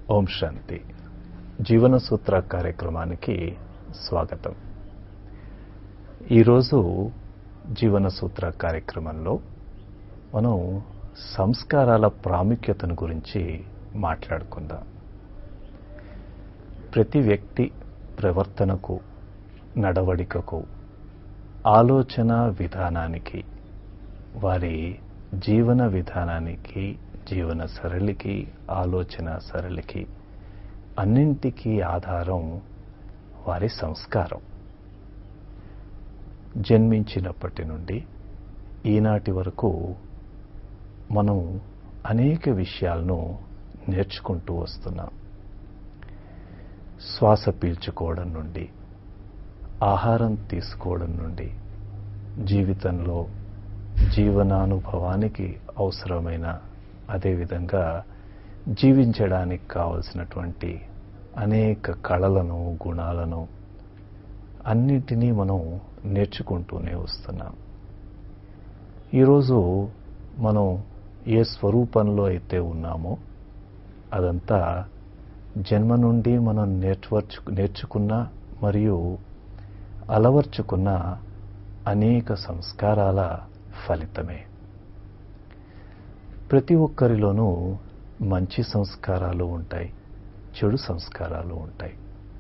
ఓం శాంతి జీవన సూత్ర కార్యక్రమానికి స్వాగతం ఈరోజు జీవన సూత్ర కార్యక్రమంలో మనం సంస్కారాల ప్రాముఖ్యతను గురించి మాట్లాడుకుందాం ప్రతి వ్యక్తి ప్రవర్తనకు నడవడికకు ఆలోచన విధానానికి వారి జీవన విధానానికి జీవన సరళికి ఆలోచన సరళికి అన్నింటికీ ఆధారం వారి సంస్కారం జన్మించినప్పటి నుండి ఈనాటి వరకు మనం అనేక విషయాలను నేర్చుకుంటూ వస్తున్నాం శ్వాస పీల్చుకోవడం నుండి ఆహారం తీసుకోవడం నుండి జీవితంలో జీవనానుభవానికి అవసరమైన అదేవిధంగా జీవించడానికి కావలసినటువంటి అనేక కళలను గుణాలను అన్నిటినీ మనం నేర్చుకుంటూనే వస్తున్నాం ఈరోజు మనం ఏ స్వరూపంలో అయితే ఉన్నామో అదంతా జన్మ నుండి మనం నేర్చువర్చు నేర్చుకున్న మరియు అలవర్చుకున్న అనేక సంస్కారాల ఫలితమే ప్రతి ఒక్కరిలోనూ మంచి సంస్కారాలు ఉంటాయి చెడు సంస్కారాలు ఉంటాయి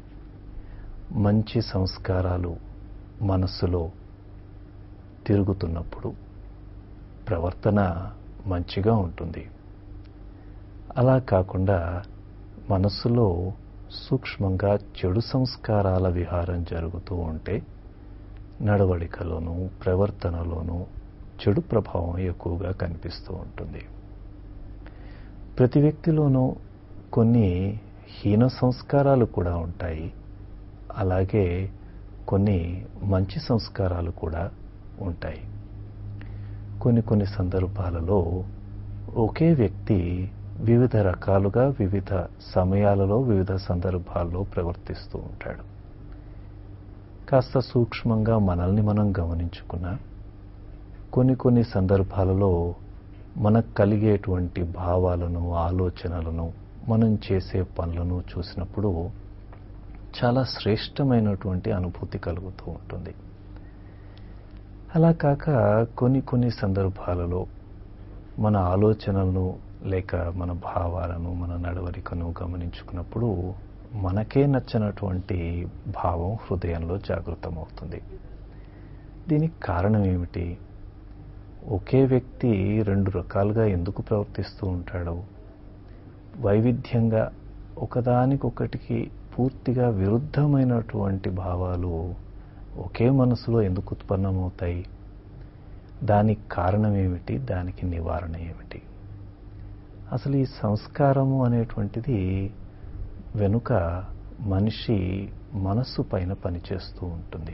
మంచి సంస్కారాలు మనస్సులో తిరుగుతున్నప్పుడు ప్రవర్తన మంచిగా ఉంటుంది అలా కాకుండా మనస్సులో సూక్ష్మంగా చెడు సంస్కారాల విహారం జరుగుతూ ఉంటే నడవడికలోనూ ప్రవర్తనలోనూ చెడు ప్రభావం ఎక్కువగా కనిపిస్తూ ఉంటుంది ప్రతి వ్యక్తిలోనూ కొన్ని హీన సంస్కారాలు కూడా ఉంటాయి అలాగే కొన్ని మంచి సంస్కారాలు కూడా ఉంటాయి కొన్ని కొన్ని సందర్భాలలో ఒకే వ్యక్తి వివిధ రకాలుగా వివిధ సమయాలలో వివిధ సందర్భాల్లో ప్రవర్తిస్తూ ఉంటాడు కాస్త సూక్ష్మంగా మనల్ని మనం గమనించుకున్నా కొన్ని కొన్ని సందర్భాలలో మనకు కలిగేటువంటి భావాలను ఆలోచనలను మనం చేసే పనులను చూసినప్పుడు చాలా శ్రేష్టమైనటువంటి అనుభూతి కలుగుతూ ఉంటుంది అలా కాక కొన్ని కొన్ని సందర్భాలలో మన ఆలోచనలను లేక మన భావాలను మన నడవడికను గమనించుకున్నప్పుడు మనకే నచ్చినటువంటి భావం హృదయంలో జాగృతమవుతుంది దీనికి కారణం ఏమిటి ఒకే వ్యక్తి రెండు రకాలుగా ఎందుకు ప్రవర్తిస్తూ ఉంటాడు వైవిధ్యంగా ఒకదానికొకటికి పూర్తిగా విరుద్ధమైనటువంటి భావాలు ఒకే మనసులో ఎందుకు ఉత్పన్నమవుతాయి దానికి కారణం ఏమిటి దానికి నివారణ ఏమిటి అసలు ఈ సంస్కారము అనేటువంటిది వెనుక మనిషి మనస్సు పైన పనిచేస్తూ ఉంటుంది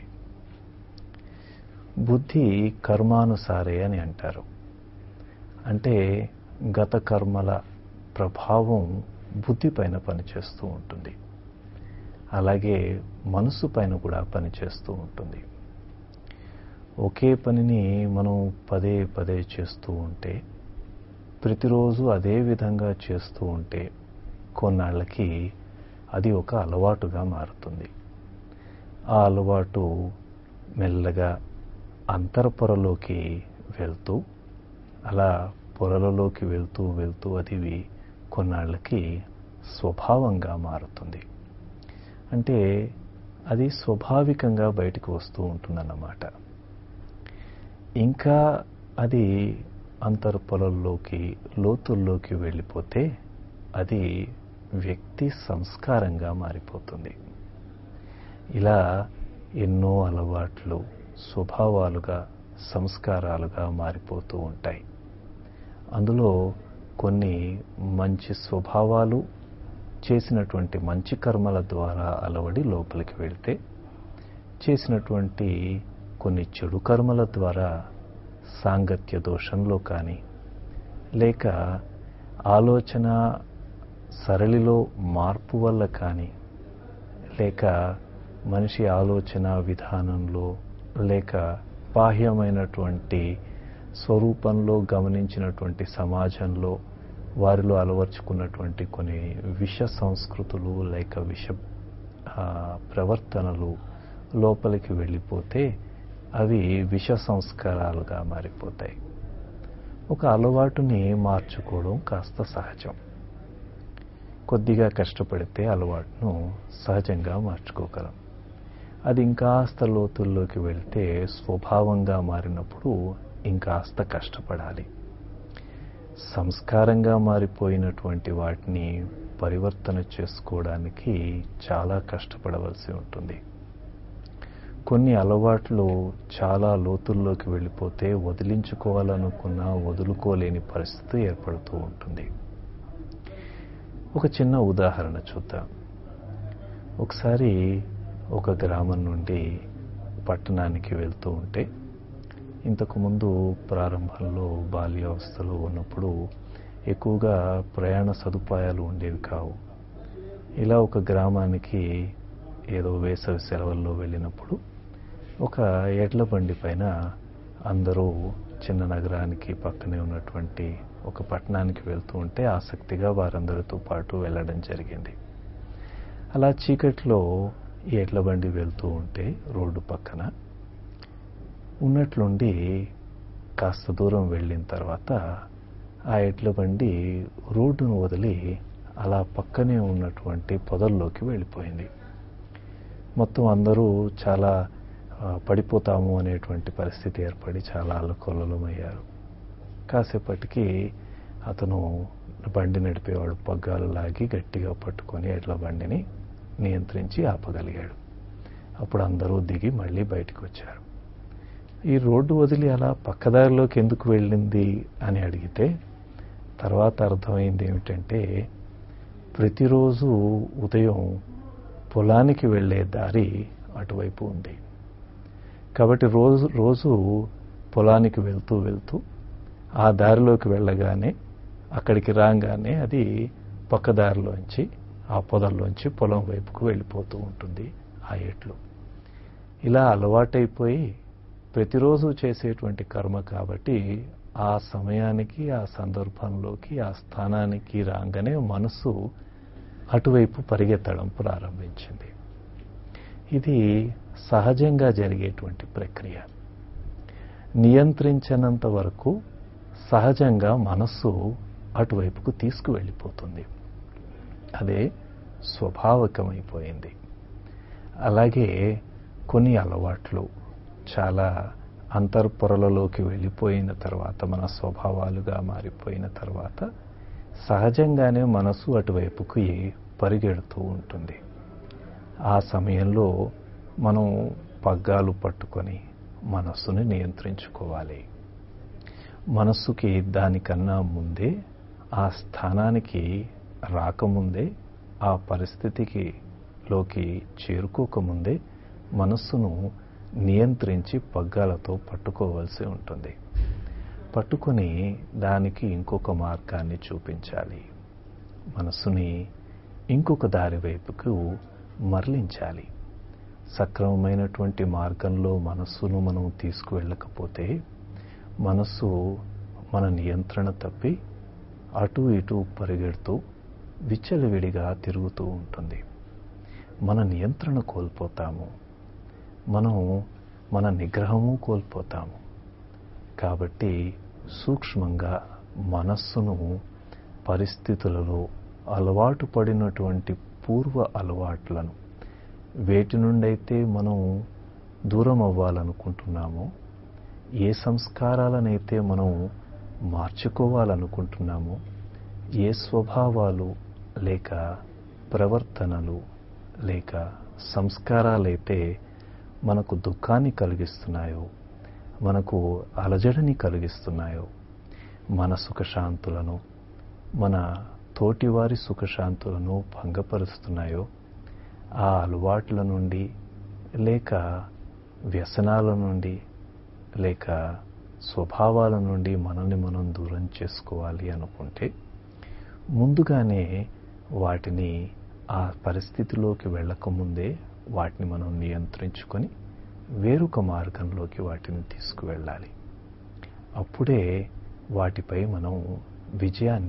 బుద్ధి కర్మానుసారే అని అంటారు అంటే గత కర్మల ప్రభావం బుద్ధి పైన పనిచేస్తూ ఉంటుంది అలాగే మనసు పైన కూడా పనిచేస్తూ ఉంటుంది ఒకే పనిని మనం పదే పదే చేస్తూ ఉంటే ప్రతిరోజు అదే విధంగా చేస్తూ ఉంటే కొన్నాళ్ళకి అది ఒక అలవాటుగా మారుతుంది ఆ అలవాటు మెల్లగా అంతర్పొరలోకి వెళ్తూ అలా పొరలలోకి వెళ్తూ వెళ్తూ అది కొన్నాళ్ళకి స్వభావంగా మారుతుంది అంటే అది స్వాభావికంగా బయటకు వస్తూ ఉంటుందన్నమాట ఇంకా అది అంతర్పొరల్లోకి లోతుల్లోకి వెళ్ళిపోతే అది వ్యక్తి సంస్కారంగా మారిపోతుంది ఇలా ఎన్నో అలవాట్లు స్వభావాలుగా సంస్కారాలుగా మారిపోతూ ఉంటాయి అందులో కొన్ని మంచి స్వభావాలు చేసినటువంటి మంచి కర్మల ద్వారా అలవడి లోపలికి వెళ్తే చేసినటువంటి కొన్ని చెడు కర్మల ద్వారా సాంగత్య దోషంలో కానీ లేక ఆలోచన సరళిలో మార్పు వల్ల కానీ లేక మనిషి ఆలోచన విధానంలో లేక బాహ్యమైనటువంటి స్వరూపంలో గమనించినటువంటి సమాజంలో వారిలో అలవర్చుకున్నటువంటి కొన్ని విష సంస్కృతులు లేక విష ఆ, ప్రవర్తనలు లోపలికి వెళ్ళిపోతే అవి విష సంస్కారాలుగా మారిపోతాయి ఒక అలవాటుని మార్చుకోవడం కాస్త సహజం కొద్దిగా కష్టపడితే అలవాటును సహజంగా మార్చుకోగలం అది ఇంకాస్త లోతుల్లోకి వెళ్తే స్వభావంగా మారినప్పుడు ఇంకాస్త కష్టపడాలి సంస్కారంగా మారిపోయినటువంటి వాటిని పరివర్తన చేసుకోవడానికి చాలా కష్టపడవలసి ఉంటుంది కొన్ని అలవాట్లు చాలా లోతుల్లోకి వెళ్ళిపోతే వదిలించుకోవాలనుకున్నా వదులుకోలేని పరిస్థితి ఏర్పడుతూ ఉంటుంది ఒక చిన్న ఉదాహరణ చూద్దాం ఒకసారి ఒక గ్రామం నుండి పట్టణానికి వెళ్తూ ఉంటే ఇంతకుముందు ప్రారంభంలో బాల్యావస్థలో ఉన్నప్పుడు ఎక్కువగా ప్రయాణ సదుపాయాలు ఉండేవి కావు ఇలా ఒక గ్రామానికి ఏదో వేసవి సెలవుల్లో వెళ్ళినప్పుడు ఒక ఎడ్ల బండి పైన అందరూ చిన్న నగరానికి పక్కనే ఉన్నటువంటి ఒక పట్టణానికి వెళ్తూ ఉంటే ఆసక్తిగా వారందరితో పాటు వెళ్ళడం జరిగింది అలా చీకట్లో ఈ ఎడ్ల బండి వెళ్తూ ఉంటే రోడ్డు పక్కన ఉన్నట్లుండి కాస్త దూరం వెళ్ళిన తర్వాత ఆ ఎడ్ల బండి రోడ్డును వదిలి అలా పక్కనే ఉన్నటువంటి పొదల్లోకి వెళ్ళిపోయింది మొత్తం అందరూ చాలా ఆ, పడిపోతాము అనేటువంటి పరిస్థితి ఏర్పడి చాలా అల్లకొల్లలమయ్యారు కాసేపటికి అతను బండి నడిపేవాడు పగ్గాలు లాగి గట్టిగా పట్టుకొని ఎడ్ల బండిని నియంత్రించి ఆపగలిగాడు అప్పుడు అందరూ దిగి మళ్ళీ బయటకు వచ్చారు ఈ రోడ్డు వదిలి అలా పక్కదారిలోకి ఎందుకు వెళ్ళింది అని అడిగితే తర్వాత అర్థమైంది ఏమిటంటే ప్రతిరోజు ఉదయం పొలానికి వెళ్ళే దారి అటువైపు ఉంది కాబట్టి రోజు రోజు పొలానికి వెళ్తూ వెళ్తూ ఆ దారిలోకి వెళ్ళగానే అక్కడికి రాగానే అది పక్క దారిలోంచి ఆ పొదల్లోంచి పొలం వైపుకు వెళ్ళిపోతూ ఉంటుంది ఆ ఎట్లు ఇలా అలవాటైపోయి ప్రతిరోజు చేసేటువంటి కర్మ కాబట్టి ఆ సమయానికి ఆ సందర్భంలోకి ఆ స్థానానికి రాగానే మనసు అటువైపు పరిగెత్తడం ప్రారంభించింది ఇది సహజంగా జరిగేటువంటి ప్రక్రియ నియంత్రించనంత వరకు సహజంగా మనస్సు అటువైపుకు తీసుకువెళ్ళిపోతుంది అదే స్వభావకమైపోయింది అలాగే కొన్ని అలవాట్లు చాలా అంతర్పొరలలోకి వెళ్ళిపోయిన తర్వాత మన స్వభావాలుగా మారిపోయిన తర్వాత సహజంగానే మనసు అటువైపుకి పరిగెడుతూ ఉంటుంది ఆ సమయంలో మనం పగ్గాలు పట్టుకొని మనస్సుని నియంత్రించుకోవాలి మనస్సుకి దానికన్నా ముందే ఆ స్థానానికి రాకముందే ఆ పరిస్థితికి లోకి చేరుకోకముందే మనస్సును నియంత్రించి పగ్గాలతో పట్టుకోవలసి ఉంటుంది పట్టుకొని దానికి ఇంకొక మార్గాన్ని చూపించాలి మనస్సుని ఇంకొక దారి వైపుకు మరలించాలి సక్రమమైనటువంటి మార్గంలో మనస్సును మనం తీసుకువెళ్ళకపోతే మనస్సు మన నియంత్రణ తప్పి అటు ఇటు పరిగెడుతూ విచ్చలవిడిగా తిరుగుతూ ఉంటుంది మన నియంత్రణ కోల్పోతాము మనం మన నిగ్రహము కోల్పోతాము కాబట్టి సూక్ష్మంగా మనస్సును పరిస్థితులలో అలవాటు పడినటువంటి పూర్వ అలవాట్లను వేటి నుండైతే మనం దూరం అవ్వాలనుకుంటున్నామో ఏ సంస్కారాలనైతే మనం మార్చుకోవాలనుకుంటున్నామో ఏ స్వభావాలు లేక ప్రవర్తనలు లేక సంస్కారాలైతే మనకు దుఃఖాన్ని కలిగిస్తున్నాయో మనకు అలజడిని కలిగిస్తున్నాయో మన సుఖశాంతులను మన తోటివారి సుఖశాంతులను భంగపరుస్తున్నాయో ఆ అలవాట్ల నుండి లేక వ్యసనాల నుండి లేక స్వభావాల నుండి మనల్ని మనం దూరం చేసుకోవాలి అనుకుంటే ముందుగానే వాటిని ఆ పరిస్థితిలోకి వెళ్ళకముందే వాటిని మనం నియంత్రించుకొని వేరొక మార్గంలోకి వాటిని తీసుకువెళ్ళాలి అప్పుడే వాటిపై మనం విజయాన్ని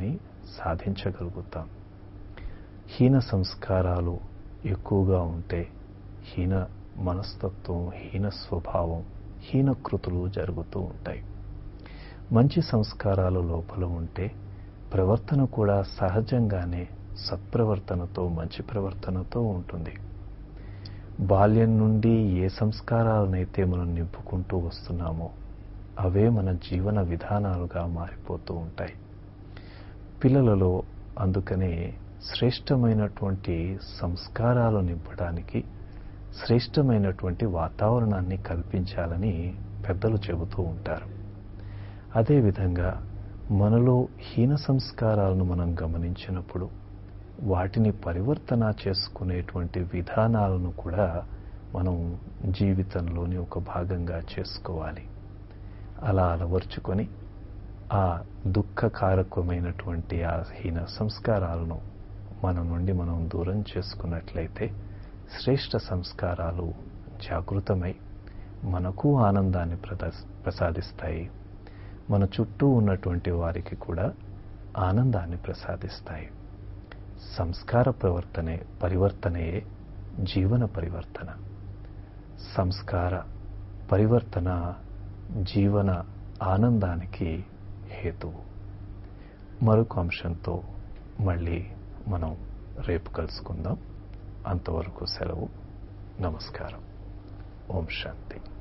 సాధించగలుగుతాం హీన సంస్కారాలు ఎక్కువగా ఉంటే హీన మనస్తత్వం హీన స్వభావం హీన కృతులు జరుగుతూ ఉంటాయి మంచి సంస్కారాలు లోపల ఉంటే ప్రవర్తన కూడా సహజంగానే సత్ప్రవర్తనతో మంచి ప్రవర్తనతో ఉంటుంది బాల్యం నుండి ఏ సంస్కారాలనైతే మనం నింపుకుంటూ వస్తున్నామో అవే మన జీవన విధానాలుగా మారిపోతూ ఉంటాయి పిల్లలలో అందుకనే శ్రేష్టమైనటువంటి సంస్కారాలు నింపడానికి శ్రేష్టమైనటువంటి వాతావరణాన్ని కల్పించాలని పెద్దలు చెబుతూ ఉంటారు అదేవిధంగా మనలో హీన సంస్కారాలను మనం గమనించినప్పుడు వాటిని పరివర్తన చేసుకునేటువంటి విధానాలను కూడా మనం జీవితంలోని ఒక భాగంగా చేసుకోవాలి అలా అలవర్చుకొని ఆ దుఃఖకారకమైనటువంటి ఆ హీన సంస్కారాలను మన నుండి మనం దూరం చేసుకున్నట్లయితే శ్రేష్ట సంస్కారాలు జాగృతమై మనకు ఆనందాన్ని ప్రసాదిస్తాయి మన చుట్టూ ఉన్నటువంటి వారికి కూడా ఆనందాన్ని ప్రసాదిస్తాయి సంస్కార ప్రవర్తనే పరివర్తనయే జీవన పరివర్తన సంస్కార పరివర్తన జీవన ఆనందానికి హేతువు మరొక అంశంతో మళ్ళీ మనం రేపు కలుసుకుందాం అంతవరకు సెలవు నమస్కారం ఓం శాంతి